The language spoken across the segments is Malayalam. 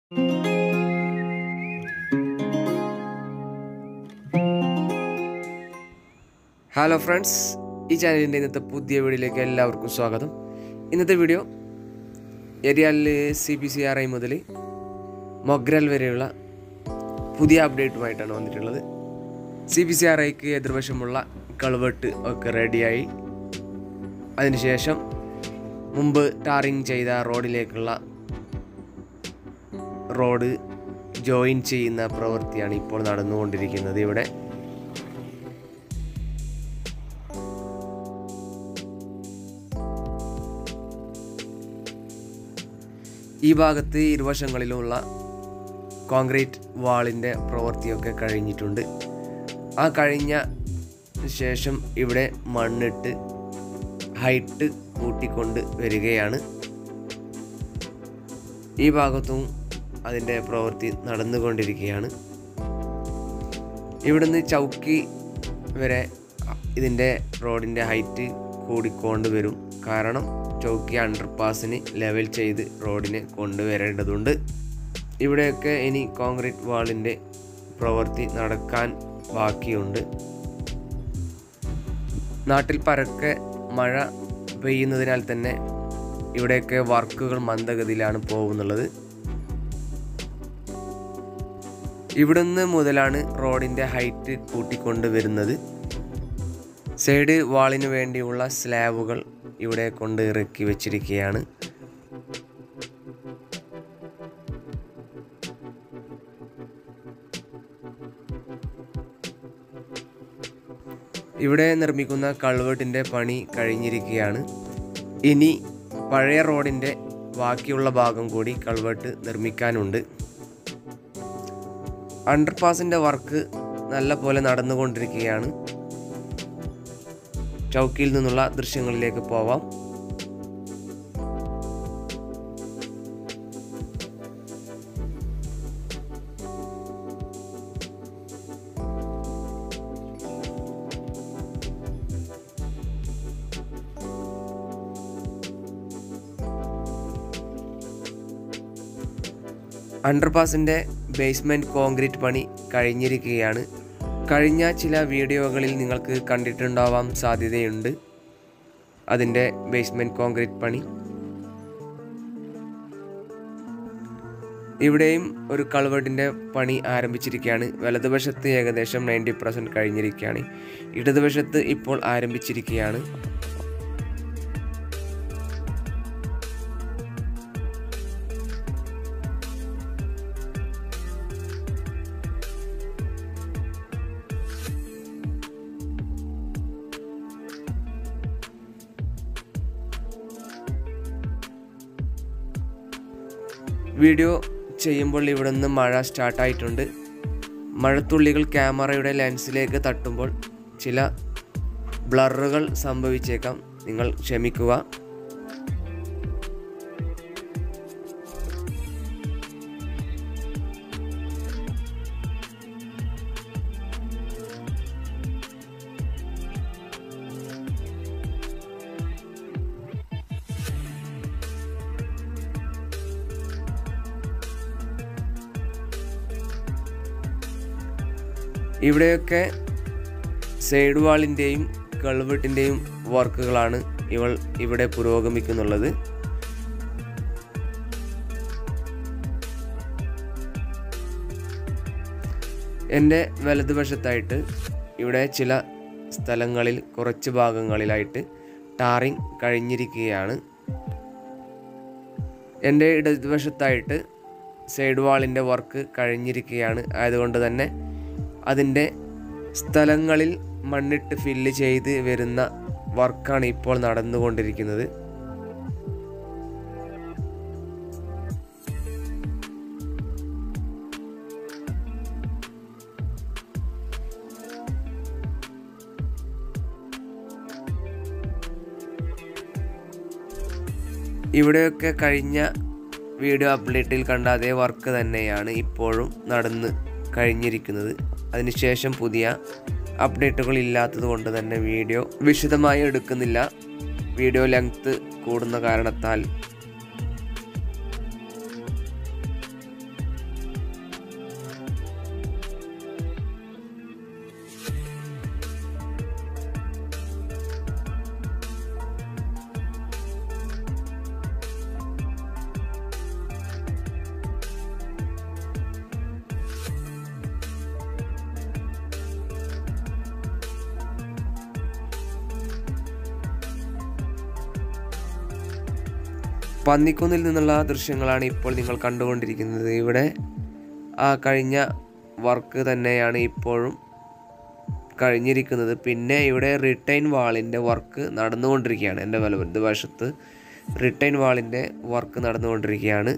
ഹലോ ഫ്രണ്ട്സ് ഈ ചാനലിൻ്റെ ഇന്നത്തെ പുതിയ വീഡിയോയിലേക്ക് എല്ലാവർക്കും സ്വാഗതം ഇന്നത്തെ വീഡിയോ എരിയാലിൽ C P C R I മുതൽ മൊഗ്രൽ വരെയുള്ള പുതിയ അപ്ഡേറ്റുമായിട്ടാണ് വന്നിട്ടുള്ളത് സി പി സി ആർ ഐക്ക് എതിർവശമുള്ള കൾവെട്ട് ഒക്കെ റെഡിയായി അതിനുശേഷം മുമ്പ് ടാറിങ് ചെയ്ത റോഡിലേക്കുള്ള റോഡ് ജോയിൻ ചെയ്യുന്ന പ്രവൃത്തിയാണ് ഇപ്പോൾ നടന്നുകൊണ്ടിരിക്കുന്നത് ഇവിടെ ഈ ഭാഗത്ത് ഇരുവശങ്ങളിലുമുള്ള കോൺക്രീറ്റ് വാളിൻ്റെ പ്രവൃത്തിയൊക്കെ കഴിഞ്ഞിട്ടുണ്ട് ആ കഴിഞ്ഞ ശേഷം ഇവിടെ മണ്ണിട്ട് ഹൈറ്റ് കൂട്ടിക്കൊണ്ട് വരികയാണ് ഈ ഭാഗത്തും അതിൻ്റെ പ്രവൃത്തി നടന്നുകൊണ്ടിരിക്കുകയാണ് ഇവിടുന്ന് ചൗക്കി വരെ ഇതിൻ്റെ റോഡിൻ്റെ ഹൈറ്റ് കൂടിക്കൊണ്ട് വരും കാരണം ചൗക്കി അണ്ടർപാസിന് ലെവൽ ചെയ്ത് റോഡിനെ കൊണ്ടുവരേണ്ടതുണ്ട് ഇവിടെയൊക്കെ ഇനി കോൺക്രീറ്റ് വാളിൻ്റെ പ്രവൃത്തി നടക്കാൻ ബാക്കിയുണ്ട് നാട്ടിൽ പരക്കെ മഴ പെയ്യുന്നതിനാൽ തന്നെ ഇവിടെയൊക്കെ വർക്കുകൾ മന്ദഗതിയിലാണ് പോകുന്നുള്ളത് ഇവിടുന്ന് മുതലാണ് റോഡിൻ്റെ ഹൈറ്റ് കൂട്ടിക്കൊണ്ട് വരുന്നത് സൈഡ് വാളിന് വേണ്ടിയുള്ള സ്ലാബുകൾ ഇവിടെ കൊണ്ട് ഇറക്കി വെച്ചിരിക്കുകയാണ് ഇവിടെ നിർമ്മിക്കുന്ന കൾവേട്ടിൻ്റെ പണി കഴിഞ്ഞിരിക്കുകയാണ് ഇനി പഴയ റോഡിൻ്റെ ബാക്കിയുള്ള ഭാഗം കൂടി കൾവേട്ട് നിർമ്മിക്കാനുണ്ട് അണ്ടർപാസിൻ്റെ വർക്ക് നല്ല പോലെ നടന്നുകൊണ്ടിരിക്കുകയാണ് ചൗക്കിയിൽ നിന്നുള്ള ദൃശ്യങ്ങളിലേക്ക് പോവാം അണ്ടർപാസിൻ്റെ ബേസ്മെൻറ്റ് കോൺക്രീറ്റ് പണി കഴിഞ്ഞിരിക്കുകയാണ് കഴിഞ്ഞ ചില വീഡിയോകളിൽ നിങ്ങൾക്ക് കണ്ടിട്ടുണ്ടാവാൻ സാധ്യതയുണ്ട് അതിൻ്റെ ബേസ്മെൻറ്റ് കോൺക്രീറ്റ് പണി ഇവിടെയും ഒരു കളവേട്ടിൻ്റെ പണി ആരംഭിച്ചിരിക്കുകയാണ് വലതുവശത്ത് ഏകദേശം നയൻറ്റി പെർസെൻറ്റ് കഴിഞ്ഞിരിക്കുകയാണ് ഇടതുവശത്ത് ഇപ്പോൾ ആരംഭിച്ചിരിക്കുകയാണ് വീഡിയോ ചെയ്യുമ്പോൾ ഇവിടെ നിന്ന് മഴ സ്റ്റാർട്ടായിട്ടുണ്ട് മഴത്തുള്ളികൾ ക്യാമറയുടെ ലെൻസിലേക്ക് തട്ടുമ്പോൾ ചില ബ്ലറുകൾ സംഭവിച്ചേക്കാം നിങ്ങൾ ക്ഷമിക്കുക ഇവിടെയൊക്കെ സൈഡ് വാളിൻ്റെയും കൾവെട്ടിൻ്റെയും വർക്കുകളാണ് ഇവൾ ഇവിടെ പുരോഗമിക്കുന്നുള്ളത് എൻ്റെ വലതുവശത്തായിട്ട് ഇവിടെ ചില സ്ഥലങ്ങളിൽ കുറച്ച് ഭാഗങ്ങളിലായിട്ട് ടാറിങ് കഴിഞ്ഞിരിക്കുകയാണ് എൻ്റെ ഇടതുവശത്തായിട്ട് സൈഡ് വാളിൻ്റെ വർക്ക് കഴിഞ്ഞിരിക്കുകയാണ് ആയതുകൊണ്ട് തന്നെ അതിൻ്റെ സ്ഥലങ്ങളിൽ മണ്ണിട്ട് ഫില്ല് ചെയ്ത് വരുന്ന വർക്കാണ് ഇപ്പോൾ നടന്നുകൊണ്ടിരിക്കുന്നത് ഇവിടെയൊക്കെ കഴിഞ്ഞ വീഡിയോ അപ്ഡേറ്റിൽ കണ്ട അതേ വർക്ക് തന്നെയാണ് ഇപ്പോഴും നടന്ന് കഴിഞ്ഞിരിക്കുന്നത് അതിനുശേഷം പുതിയ അപ്ഡേറ്റുകൾ ഇല്ലാത്തത് കൊണ്ട് തന്നെ വീഡിയോ വിശദമായി എടുക്കുന്നില്ല വീഡിയോ ലെങ്ത് കൂടുന്ന കാരണത്താൽ പന്നിക്കുന്നിൽ നിന്നുള്ള ദൃശ്യങ്ങളാണ് ഇപ്പോൾ നിങ്ങൾ കണ്ടുകൊണ്ടിരിക്കുന്നത് ഇവിടെ ആ കഴിഞ്ഞ വർക്ക് തന്നെയാണ് ഇപ്പോഴും കഴിഞ്ഞിരിക്കുന്നത് പിന്നെ ഇവിടെ റിട്ടൈൻ വാളിൻ്റെ വർക്ക് നടന്നുകൊണ്ടിരിക്കുകയാണ് എൻ്റെ വലതുവശത്ത് റിട്ടൈൻ വാളിൻ്റെ വർക്ക് നടന്നുകൊണ്ടിരിക്കുകയാണ്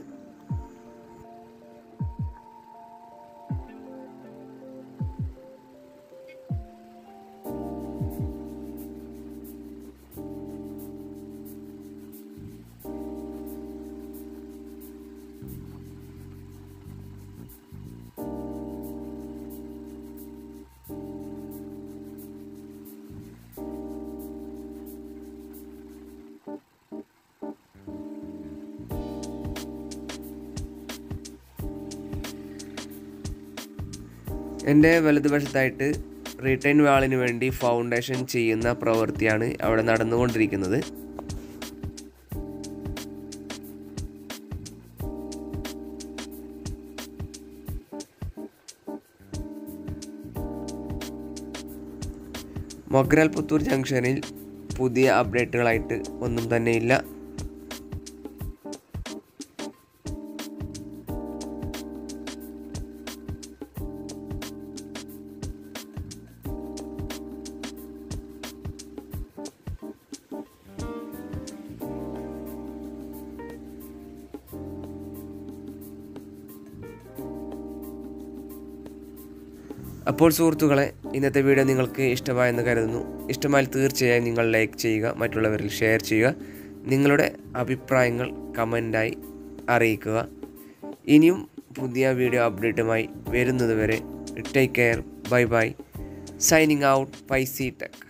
എൻ്റെ വലതുവശത്തായിട്ട് റിട്ടൈൻ വാളിന് വേണ്ടി ഫൗണ്ടേഷൻ ചെയ്യുന്ന പ്രവൃത്തിയാണ് അവിടെ നടന്നുകൊണ്ടിരിക്കുന്നത് മൊഗ്രാൽ പുത്തൂർ ജംഗ്ഷനിൽ പുതിയ അപ്ഡേറ്റുകളായിട്ട് ഒന്നും തന്നെ ഇല്ല അപ്പോൾ സുഹൃത്തുക്കളെ ഇന്നത്തെ വീഡിയോ നിങ്ങൾക്ക് ഇഷ്ടമായെന്ന് കരുതുന്നു ഇഷ്ടമായാൽ തീർച്ചയായും നിങ്ങൾ ലൈക്ക് ചെയ്യുക മറ്റുള്ളവരിൽ ഷെയർ ചെയ്യുക നിങ്ങളുടെ അഭിപ്രായങ്ങൾ കമൻ്റായി അറിയിക്കുക ഇനിയും പുതിയ വീഡിയോ അപ്ഡേറ്റുമായി വരുന്നതുവരെ take care bye bye signing out പൈസി ടെക്